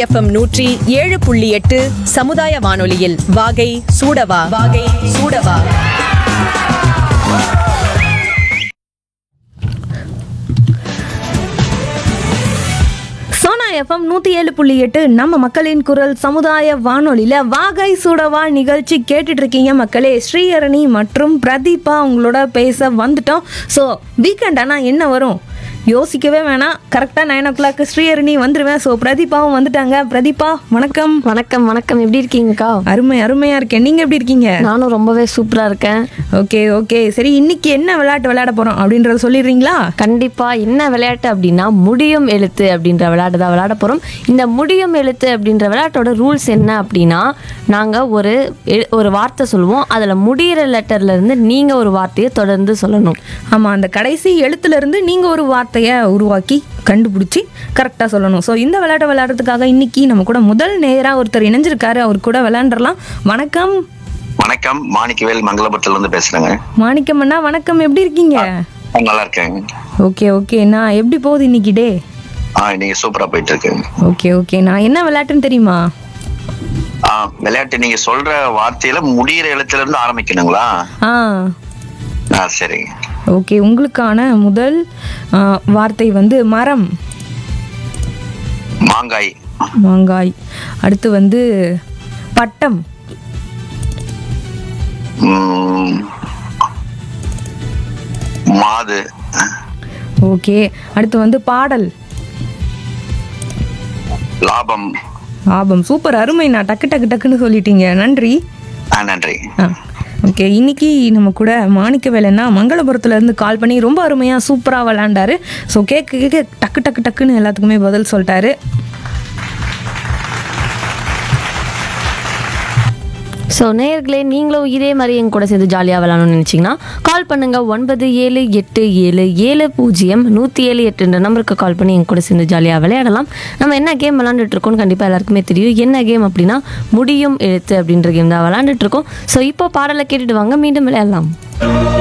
FM நூற்றி ஏழு புள்ளி எட்டு சமுதாய வானொலியில் வாகை சூடவா வாகை சூடவா சோனா எஃப்எம் நூற்றி ஏழு புள்ளி எட்டு நம்ம மக்களின் குரல் சமுதாய வானொலியில் வாகை சுடவா நிகழ்ச்சி கேட்டுட்டு இருக்கீங்க மக்களே ஸ்ரீஹரணி மற்றும் பிரதீபா உங்களோட பேச வந்துட்டோம் ஸோ வீக்கெண்ட் ஆனால் என்ன வரும் யோசிக்கவே வேணாம் கரெக்டாக நைன் ஓ கிளாக் ஸ்ரீஹரணி வந்துடுவேன் ஸோ பிரதீபாவும் வந்துட்டாங்க பிரதீபா வணக்கம் வணக்கம் வணக்கம் எப்படி இருக்கீங்கக்கா அருமை அருமையாக இருக்கேன் நீங்கள் எப்படி இருக்கீங்க நானும் ரொம்பவே சூப்பரா இருக்கேன் ஓகே ஓகே சரி இன்னைக்கு என்ன விளையாட்டு விளையாட போகிறோம் அப்படின்றத சொல்லிடுறீங்களா கண்டிப்பா என்ன விளையாட்டு அப்படின்னா முடியும் எழுத்து அப்படின்ற விளையாட்டு தான் விளையாட போறோம் இந்த முடியும் எழுத்து அப்படின்ற விளையாட்டோட ரூல்ஸ் என்ன அப்படின்னா நாங்க ஒரு எ- ஒரு வார்த்தை சொல்லுவோம் அதுல முடியிற லெட்டர்ல இருந்து நீங்க ஒரு வார்த்தையை தொடர்ந்து சொல்லணும் ஆமாம் அந்த கடைசி எழுத்துல இருந்து நீங்கள் ஒரு வார்த்தையை உருவாக்கி கண்டுபிடிச்சி கரெக்டாக சொல்லணும் ஸோ இந்த விளையாட்டை விளையாடுறதுக்காக இன்னைக்கு நம்ம கூட முதல் நேராக ஒருத்தர் இணைஞ்சிருக்காரு அவர் கூட விளையாண்டுறலாம் வணக்கம் வணக்கம் மாணிக்கவேல் மங்களபுரத்துல இருந்து பேசுறேங்க மாணிக்கம் அண்ணா வணக்கம் எப்படி இருக்கீங்க ஆ, நல்லா இருக்கேங்க ஓகே ஓகே நான் எப்படி போகுது இன்னைக்கு டே ஆ இன்னைக்கு சூப்பரா போயிட்டு இருக்குங்க ஓகே ஓகே நான் என்ன விளையாட்டுன்னு தெரியுமா ஆ விளையாட்டு நீங்க சொல்ற வார்த்தையில முடியிற எழுத்துல இருந்து ஆரம்பிக்கணுங்களா ஆ ஆ சரிங்க ஓகே உங்களுக்கான முதல் ஆ, வார்த்தை வந்து மரம் மாங்காய் மாங்காய் அடுத்து வந்து பட்டம் ம், மாது ஓகே அடுத்து வந்து பாடல் லாபம் ஆபம் சூப்பர் அருமை நான் டக்கு டக்கு டக்குன்னு சொல்லிட்டீங்க நன்றி ஆ நன்றி ஆ ஓகே இன்னைக்கு நம்ம கூட மாணிக்க வேலைன்னா மங்களபுரத்துல இருந்து கால் பண்ணி ரொம்ப அருமையாக சூப்பராக விளாண்டாரு ஸோ கேட்க கேட்க டக்கு டக்கு டக்குன்னு எல்லாத்துக்குமே பதில் சொல்லிட்டாரு ஸோ நேயர்களே நீங்களும் இதே மாதிரி எங்க கூட சேர்ந்து ஜாலியாக விளையாடணும்னு நினச்சிங்கன்னா கால் பண்ணுங்க ஒன்பது ஏழு எட்டு ஏழு ஏழு பூஜ்ஜியம் நூற்றி ஏழு எட்டுன்ற நம்பருக்கு கால் பண்ணி எங்க கூட சேர்ந்து ஜாலியாக விளையாடலாம் நம்ம என்ன கேம் விளாண்டுட்டு இருக்கோம்னு கண்டிப்பாக எல்லாருக்குமே தெரியும் என்ன கேம் அப்படின்னா முடியும் எழுத்து அப்படின்ற கேம் தான் விளாண்டுட்டு இருக்கோம் ஸோ இப்போ பாடலை கேட்டுட்டு வாங்க மீண்டும் விளையாடலாம்